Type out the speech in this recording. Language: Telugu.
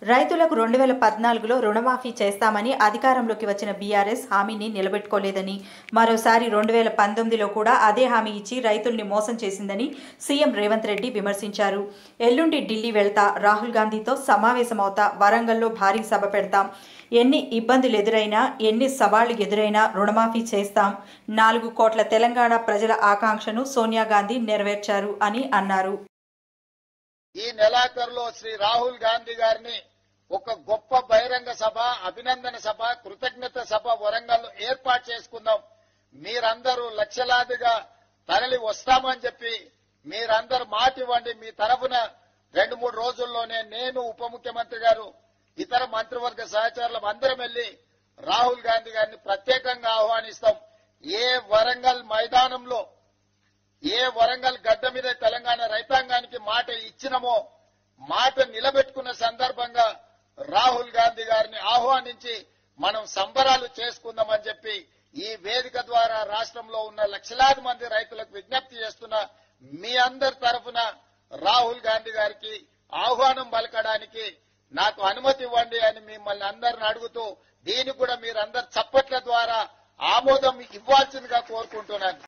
రైతులకు రెండు వేల పద్నాలుగులో రుణమాఫీ చేస్తామని అధికారంలోకి వచ్చిన బీఆర్ఎస్ హామీని నిలబెట్టుకోలేదని మరోసారి రెండు వేల పంతొమ్మిదిలో కూడా అదే హామీ ఇచ్చి రైతుల్ని మోసం చేసిందని సీఎం రేవంత్ రెడ్డి విమర్శించారు ఎల్లుండి ఢిల్లీ వెళ్తా రాహుల్ గాంధీతో సమావేశమవుతా వరంగల్లో భారీ సభ పెడతాం ఎన్ని ఇబ్బందులు ఎదురైనా ఎన్ని సవాళ్లు ఎదురైనా రుణమాఫీ చేస్తాం నాలుగు కోట్ల తెలంగాణ ప్రజల ఆకాంక్షను సోనియా గాంధీ నెరవేర్చారు అని అన్నారు ఈ నెలాఖరులో శ్రీ రాహుల్ గాంధీ గారిని ఒక గొప్ప బహిరంగ సభ అభినందన సభ కృతజ్ఞత సభ వరంగల్ ఏర్పాటు చేసుకుందాం మీరందరూ లక్షలాదిగా తరలి వస్తామని చెప్పి మీరందరూ మాట ఇవ్వండి మీ తరఫున రెండు మూడు రోజుల్లోనే నేను ఉప ముఖ్యమంత్రి గారు ఇతర మంత్రివర్గ సహచరులం అందరం వెళ్లి రాహుల్ గాంధీ గారిని ప్రత్యేకంగా ఆహ్వానిస్తాం ఏ వరంగల్ మైదానంలో ఏ వరంగల్ గడ్డ మీద తెలంగాణ రైతాంగానికి మాట ఇచ్చినమో మాట నిలబెట్టుకున్న సందర్భంగా రాహుల్ గాంధీ గారిని ఆహ్వానించి మనం సంబరాలు చేసుకుందామని చెప్పి ఈ వేదిక ద్వారా రాష్ట్రంలో ఉన్న లక్షలాది మంది రైతులకు విజ్ఞప్తి చేస్తున్న మీ అందరి తరఫున రాహుల్ గాంధీ గారికి ఆహ్వానం పలకడానికి నాకు అనుమతి ఇవ్వండి అని మిమ్మల్ని అందరిని అడుగుతూ దీనికి కూడా మీరందరు చప్పట్ల ద్వారా ఆమోదం ఇవ్వాల్సిందిగా కోరుకుంటున్నాను